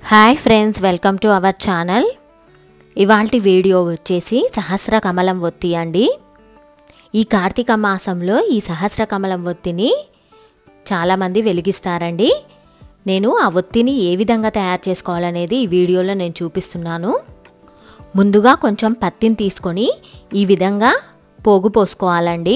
hi friends welcome to our channel ఇవాల్టి video వచ్చేసి సహస్ర కమలం ఒత్తి అండి ఈ కార్తీక మాసంలో ఈ సహస్ర కమలం ఒత్తిని చాలామంది వెలిగిస్తారండి నేను ఆ ఒత్తిని ఏ విధంగా తయారు చేసుకోవాలనేది ఈ వీడియోలో నేను చూపిస్తున్నాను ముందుగా కొంచెం పత్తిని తీసుకొని ఈ విధంగా పోగు పోసుకోవాలండి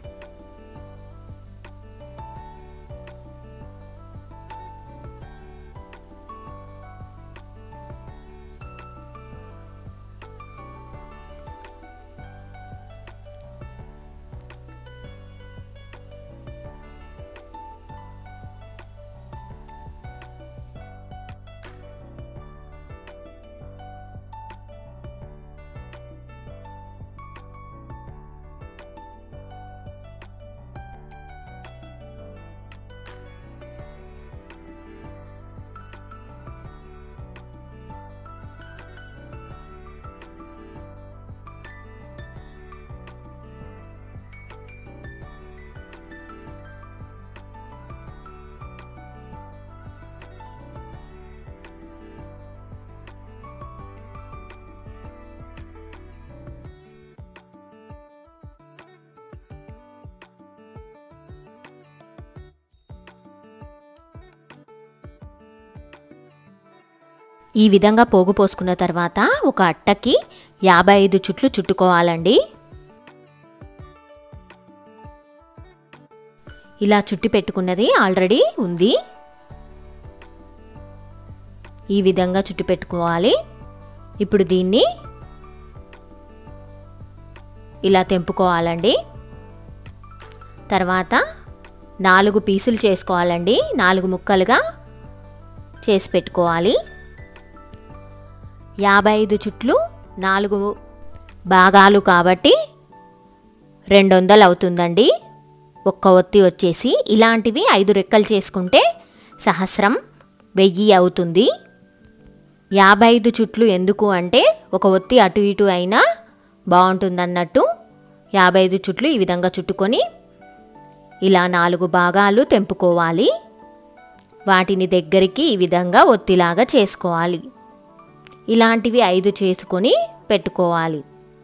ఈ విధంగా పోగు పోసుకున్న తర్వాత ఒక అట్టకి యాభై ఐదు చుట్లు చుట్టుకోవాలండి ఇలా చుట్టి పెట్టుకున్నది ఆల్రెడీ ఉంది ఈ విధంగా చుట్టి పెట్టుకోవాలి ఇప్పుడు దీన్ని ఇలా తెంపుకోవాలండి తర్వాత నాలుగు పీసులు చేసుకోవాలండి నాలుగు ముక్కలుగా చేసి పెట్టుకోవాలి యాభై ఐదు చుట్లు నాలుగు భాగాలు కాబట్టి రెండు వందలు అవుతుందండి ఒక్క ఒత్తి వచ్చేసి ఇలాంటివి ఐదు రెక్కలు చేసుకుంటే సహస్రం వెయ్యి అవుతుంది యాభై ఐదు చుట్లు ఎందుకు అంటే ఒక ఒత్తి అటు ఇటు అయినా బాగుంటుందన్నట్టు యాభై ఐదు చుట్లు ఈ విధంగా చుట్టుకొని ఇలా నాలుగు భాగాలు తెంపుకోవాలి వాటిని దగ్గరికి ఈ విధంగా ఒత్తిలాగా చేసుకోవాలి ఇలాంటివి ఐదు చేసుకొని పెట్టుకోవాలి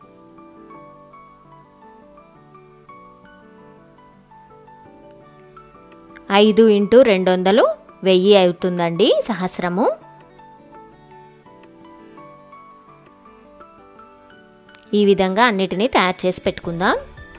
ఐదు ఇంటూ రెండు వందలు వెయ్యి అవుతుందండి సహస్రము ఈ విధంగా అన్నిటినీ తయారు చేసి పెట్టుకుందాం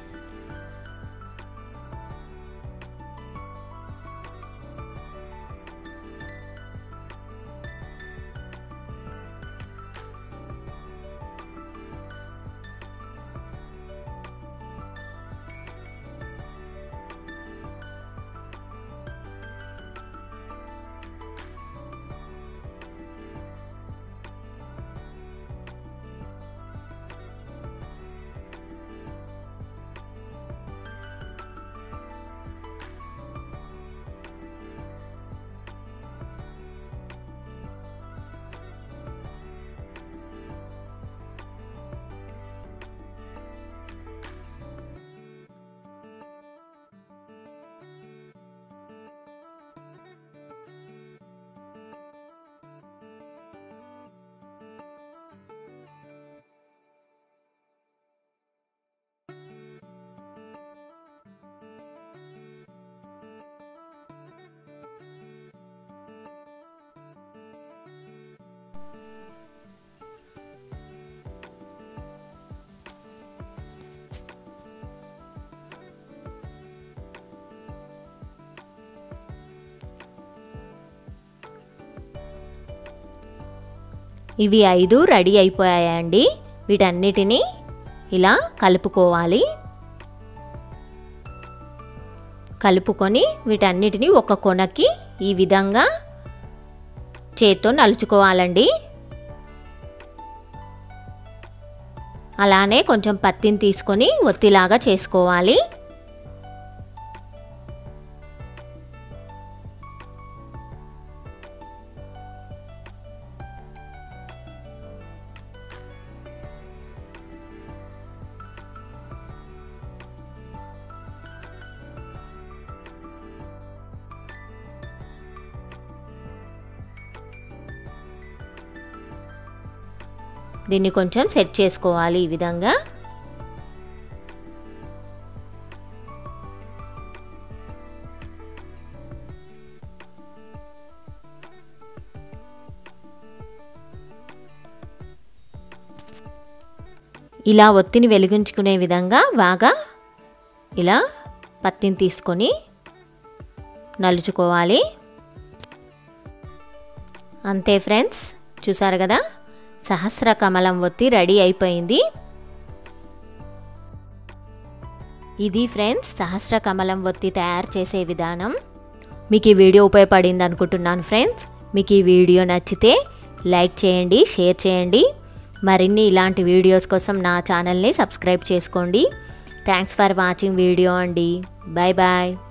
ఇవి ఐదు రెడీ అయిపోయాయండి వీటన్నిటినీ ఇలా కలుపుకోవాలి కలుపుకొని వీటన్నిటిని ఒక కొనకి ఈ విధంగా చేత్తో నలుచుకోవాలండి అలానే కొంచెం పత్తిని తీసుకొని ఒత్తిలాగా చేసుకోవాలి దీన్ని కొంచెం సెట్ చేసుకోవాలి ఈ విధంగా ఇలా ఒత్తిని వెలిగించుకునే విధంగా బాగా ఇలా పత్తిని తీసుకొని నలుచుకోవాలి అంతే ఫ్రెండ్స్ చూసారు కదా సహస్ర కమలం ఒత్తి రెడీ అయిపోయింది ఇది ఫ్రెండ్స్ సహస్ర కమలం ఒత్తి తయారు చేసే విధానం మీకు ఈ వీడియో ఉపయోగపడింది అనుకుంటున్నాను ఫ్రెండ్స్ మీకు ఈ వీడియో నచ్చితే లైక్ చేయండి షేర్ చేయండి మరిన్ని ఇలాంటి వీడియోస్ కోసం నా ఛానల్ని సబ్స్క్రైబ్ చేసుకోండి థ్యాంక్స్ ఫర్ వాచింగ్ వీడియో అండి బాయ్ బాయ్